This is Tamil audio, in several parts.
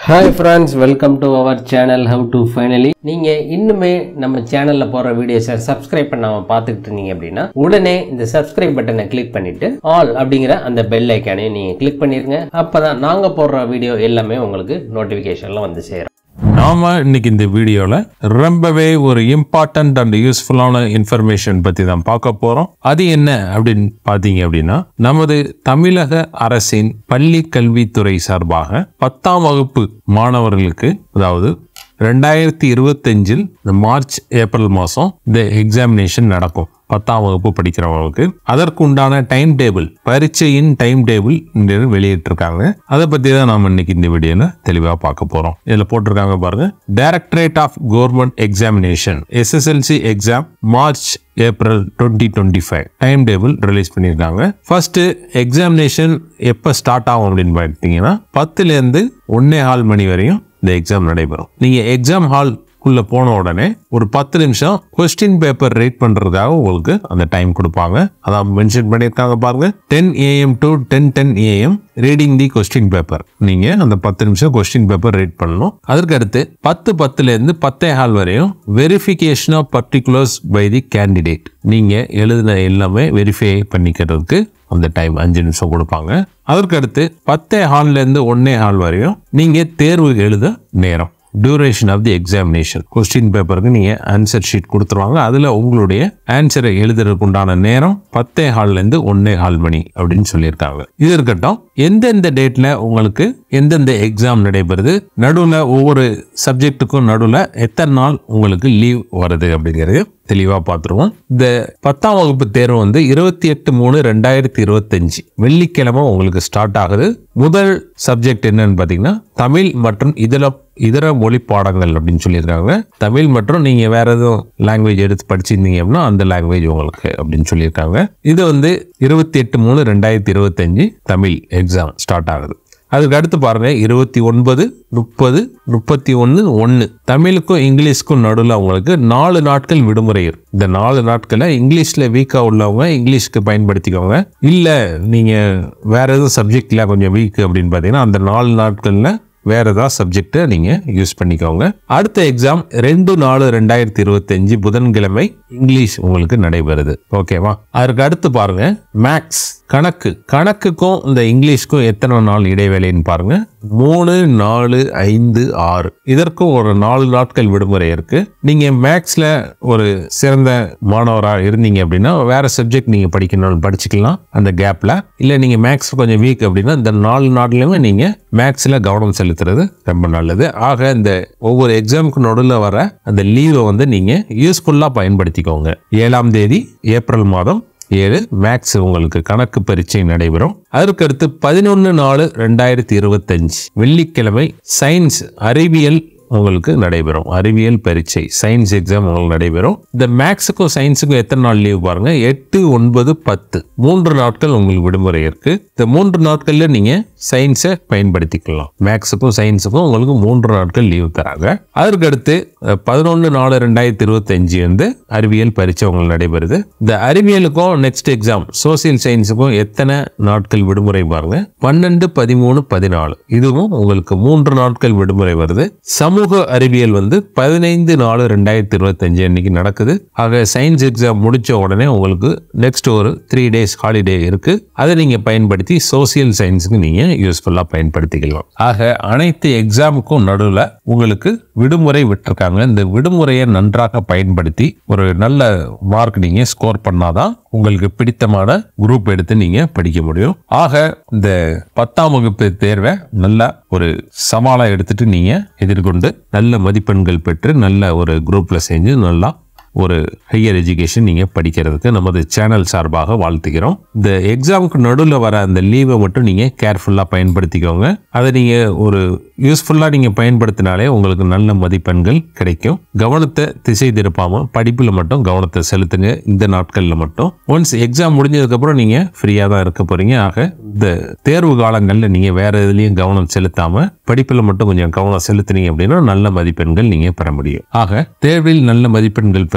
hi friends welcome to our channel how to finally நீங்கள் இன்னுமே நம்ம சேனலில் போகிற வீடியோஸை சப்ஸ்கிரைப் பண்ணாமல் பார்த்துக்கிட்டு இருந்தீங்க அப்படின்னா உடனே இந்த சப்ஸ்கிரைப் பட்டனை கிளிக் பண்ணிவிட்டு ஆல் அப்படிங்கிற அந்த பெல் ஐக்கானையும் நீங்கள் கிளிக் பண்ணிடுங்க அப்போ தான் நாங்கள் போடுற வீடியோ எல்லாமே உங்களுக்கு நோட்டிஃபிகேஷனில் வந்து சேரும் நாம இன்னைக்கு இந்த வீடியோல ரொம்பவே ஒரு இம்பார்ட்டன்ட் அண்ட் யூஸ்ஃபுல்லான இன்ஃபர்மேஷன் பத்தி தான் பார்க்க போறோம் அது என்ன அப்படின்னு பாத்தீங்க அப்படின்னா நமது தமிழக அரசின் பள்ளி கல்வித்துறை சார்பாக பத்தாம் வகுப்பு மாணவர்களுக்கு அதாவது ரெண்டாயிரத்தி இருபத்தஞ்சில் இந்த மார்ச் ஏப்ரல் மாதம் இந்த எக்ஸாமினேஷன் நடக்கும் பத்தாம் வகுப்பு படிக்கிறவங்களுக்கு அதற்கு உண்டான டைம் டேபிள் பரீட்சையின் டைம் டேபிள் வெளியிட்டிருக்காங்க அதை பத்தி தான் நாம இன்னைக்கு இந்த வீடியோல தெளிவா பார்க்க போறோம் இதுல போட்டிருக்காங்க பாருங்க directorate of government examination SSLC exam March April twenty twenty five time table release பண்ணியிருக்காங்க ஃபர்ஸ்ட் எக்ஸாமினேஷன் எப்போ ஸ்டார்ட் ஆகும் அப்படின்னு பார்த்தீங்கன்னா பத்துலேருந்து ஒன்னே கால் மணி வரையும் இந்த எக்ஸாம் நடைபெறும் நீங்க எக்ஸாம் ஹால் உள்ள போன உடனே ஒரு பத்து நிமிஷம் கொஸ்டின் பேப்பர் ரீட் பண்றதுக்காக உங்களுக்கு அந்த டைம் கொடுப்பாங்க அதான் மென்ஷன் பண்ணியிருக்காங்க பாருங்க ten AM to ten ten AM reading the question paper நீங்க அந்த பத்து நிமிஷம் கொஸ்டின் பேப்பர் ரீட் பண்ணணும் அதற்கு அடுத்து பத்து பத்துல இருந்து பத்தே ஹால் வரையும் verification of particulars by the candidate நீங்க எழுதின எல்லாமே வெரிஃபை பண்ணிக்கிறதுக்கு அந்த டைம் அஞ்சு நிமிஷம் கொடுப்பாங்க அதற்கு அடுத்து பத்தே ஹால்ல இருந்து ஒன்னே ஹால் வரையும் நீங்க தேர்வு எழுத நேரம் duration of the examination question பேப்பருக்கு நீங்க ஆன்சர் ஷீட் கொடுத்துருவாங்க அதுல உங்களுடைய ஆன்சரை எழுதுறதுக்கு உண்டான நேரம் பத்தே ஹால்ல இருந்து ஒன்னே ஹால் மணி அப்படின்னு சொல்லியிருக்காங்க இது இருக்கட்டும் எந்தெந்த டேட்ல உங்களுக்கு எந்தெந்த எக்ஸாம் நடைபெறுது நடுவில் ஒவ்வொரு சப்ஜெக்ட்டுக்கும் நடுவில் எத்தனை நாள் உங்களுக்கு லீவ் வருது அப்படிங்கிறது தெளிவா பார்த்துருவோம் இந்த பத்தாம் வகுப்பு தேர்வு வந்து இருபத்தி எட்டு மூணு ரெண்டாயிரத்தி இருபத்தஞ்சு வெள்ளிக்கிழமை உங்களுக்கு ஸ்டார்ட் ஆகுது முதல் சப்ஜெக்ட் என்னன்னு பார்த்தீங்கன்னா தமிழ் மற்றும் இதர இதர மொழி பாடங்கள் அப்படின்னு சொல்லியிருக்காங்க தமிழ் மற்றும் நீங்க வேற எதுவும் லாங்குவேஜ் எடுத்து படிச்சிருந்தீங்க அப்படின்னா அந்த லாங்குவேஜ் உங்களுக்கு அப்படின்னு சொல்லியிருக்காங்க இது வந்து இருபத்தி எட்டு மூணு ரெண்டாயிரத்தி இருபத்தஞ்சு தமிழ் எக்ஸாம் ஸ்டார்ட் ஆகுது அதுக்கு அடுத்து பாருங்க இருபத்தி ஒன்பது முப்பது முப்பத்தி ஒன்று ஒன்று தமிழுக்கும் இங்கிலீஷ்க்கும் நடுவில் அவங்களுக்கு நாலு நாட்கள் விடுமுறை இருக்கு இந்த நாலு நாட்களை இங்கிலீஷில் வீக்காக உள்ளவங்க இங்கிலீஷ்க்கு பயன்படுத்திக்கோங்க இல்லை நீங்கள் வேற எதுவும் சப்ஜெக்டில் கொஞ்சம் வீக் அப்படின்னு பார்த்தீங்கன்னா அந்த நாலு நாட்களில் வேற ஏதாவது சப்ஜெக்டை நீங்க யூஸ் பண்ணிக்கோங்க அடுத்த எக்ஸாம் ரெண்டு நாலு ரெண்டாயிரத்தி இருபத்தஞ்சு புதன்கிழமை இங்கிலீஷ் உங்களுக்கு நடைபெறுது ஓகேவா அதுக்கு அடுத்து பாருங்க மேக்ஸ் கணக்கு கணக்குக்கும் இந்த இங்கிலீஷ்க்கும் எத்தனை நாள் இடைவேளைன்னு பாருங்க மூணு நாலு ஐந்து ஆறு இதற்கும் ஒரு நாலு நாட்கள் விடுமுறை இருக்கு நீங்க மேக்ஸ்ல ஒரு சிறந்த மாணவரா இருந்தீங்க அப்படின்னா வேற சப்ஜெக்ட் நீங்க படிக்கணும் படிச்சுக்கலாம் அந்த கேப்ல இல்ல நீங்க மேக்ஸ் கொஞ்சம் வீக் அப்படின்னா இந்த நாலு நாட்லயுமே நீங்க மேக்ஸ்ல கவனம் செலுத்துறது ரொம்ப நல்லது ஆக இந்த ஒவ்வொரு எக்ஸாமுக்கு நடுவில் வர அந்த லீவை வந்து நீங்க யூஸ்ஃபுல்லா பயன்படுத்திக்கோங்க ஏழாம் தேதி ஏப்ரல் மாதம் ஏழு மேக்ஸ் உங்களுக்கு கணக்கு பரீட்சை நடைபெறும் அதற்கு அடுத்து பதினொன்று நாலு ரெண்டாயிரத்தி இருபத்தஞ்சு வெள்ளிக்கிழமை சயின்ஸ் அறிவியல் உங்களுக்கு நடைபெறும் அறிவியல் பரீட்சை சயின்ஸ் எக்ஸாம் உங்களுக்கு நடைபெறும் இந்த மேக்ஸுக்கும் சயின்ஸுக்கும் எத்தனை நாள் லீவ் பாருங்க எட்டு ஒன்பது பத்து மூன்று நாட்கள் உங்களுக்கு விடுமுறை இருக்கு இந்த மூன்று நாட்கள்ல நீங்க சயின்ஸை பயன்படுத்திக்கலாம் மேக்ஸுக்கும் சயின்ஸுக்கும் உங்களுக்கு மூன்று நாட்கள் லீவ் தராங்க அதற்கு அடுத்து பதினொன்று நாலு ரெண்டாயிரத்தி இருபத்தஞ்சு வந்து அறிவியல் பரீட்சை உங்களுக்கு நடைபெறுது இந்த அறிவியலுக்கும் நெக்ஸ்ட் எக்ஸாம் சோசியல் சயின்ஸுக்கும் எத்தனை நாட்கள் விடுமுறை பாருங்க பன்னெண்டு பதிமூணு பதினாலு இதுவும் உங்களுக்கு மூன்று நாட்கள் விடுமுறை வருது சமூக அறிவியல் வந்து பதினைந்து நாலு ரெண்டாயிரத்தி இருபத்தஞ்சு அன்னைக்கு நடக்குது ஆக சயின்ஸ் எக்ஸாம் முடிச்ச உடனே உங்களுக்கு நெக்ஸ்ட் ஒரு த்ரீ டேஸ் ஹாலிடே இருக்கு அதை நீங்க பயன்படுத்தி சோசியல் சயின்ஸுக்கு நீங்க யூஸ்ஃபுல்லா பயன்படுத்திக்கலாம் ஆக அனைத்து எக்ஸாமுக்கும் நடுவில் உங்களுக்கு விடுமுறை விட்டிருக்காங்க இந்த விடுமுறையை நன்றாக பயன்படுத்தி ஒரு நல்ல மார்க் நீங்க ஸ்கோர் பண்ணாதான் உங்களுக்கு பிடித்தமான குரூப் எடுத்து நீங்க படிக்க முடியும் ஆக இந்த பத்தாம் வகுப்பு தேர்வை நல்லா ஒரு சவாலா எடுத்துட்டு நீங்க எதிர்கொண்டு நல்ல மதிப்பெண்கள் பெற்று நல்ல ஒரு குரூப்ல செஞ்சு நல்லா ஒரு ஹையர் எஜுகேஷன் நீங்க படிக்கிறதுக்கு நமது சேனல் சார்பாக வாழ்த்துக்கிறோம் இந்த எக்ஸாமுக்கு நடுவில் வர அந்த லீவை மட்டும் நீங்க கேர்ஃபுல்லா பயன்படுத்திக்கோங்க அதை நீங்க ஒரு யூஸ்ஃபுல்லா நீங்க பயன்படுத்தினாலே உங்களுக்கு நல்ல மதிப்பெண்கள் கிடைக்கும் கவனத்தை திசை திருப்பாம படிப்புல மட்டும் கவனத்தை செலுத்துங்க இந்த நாட்கள்ல மட்டும் ஒன்ஸ் எக்ஸாம் முடிஞ்சதுக்கு அப்புறம் நீங்க ஃப்ரீயா தான் இருக்க போறீங்க ஆக இந்த தேர்வு காலங்கள்ல நீங்க வேற எதுலயும் கவனம் செலுத்தாம படிப்புல மட்டும் கொஞ்சம் கவனம் செலுத்துனீங்க அப்படின்னா நல்ல மதிப்பெண்கள் நீங்க பெற முடியும் ஆக தேர்வில் நல்ல மதிப்பெண்கள் பெற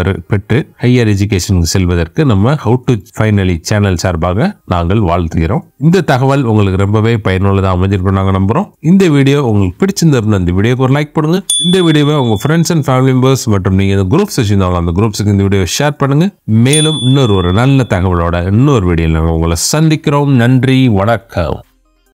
பெற பெற்று ஹையர் எஜுகேஷனுக்கு செல்வதற்கு நம்ம ஹவு டு ஃபைனலி சேனல் சார்பாக நாங்கள் வாழ்த்துகிறோம் இந்த தகவல் உங்களுக்கு ரொம்பவே பயனுள்ளதாக அமைஞ்சிருக்கும் நாங்கள் நம்புறோம் இந்த வீடியோ உங்களுக்கு பிடிச்சிருந்திருந்த இந்த வீடியோக்கு ஒரு லைக் பண்ணுங்க இந்த வீடியோவை உங்க ஃப்ரெண்ட்ஸ் அண்ட் ஃபேமிலி மெம்பர்ஸ் மற்றும் நீங்க இந்த குரூப்ஸ் வச்சிருந்தாங்க அந்த குரூப்ஸுக்கு இந்த வீடியோ ஷேர் பண்ணுங்க மேலும் இன்னொரு ஒரு நல்ல தகவலோட இன்னொரு வீடியோவில் நாங்கள் உங்களை சந்திக்கிறோம் நன்றி வணக்கம்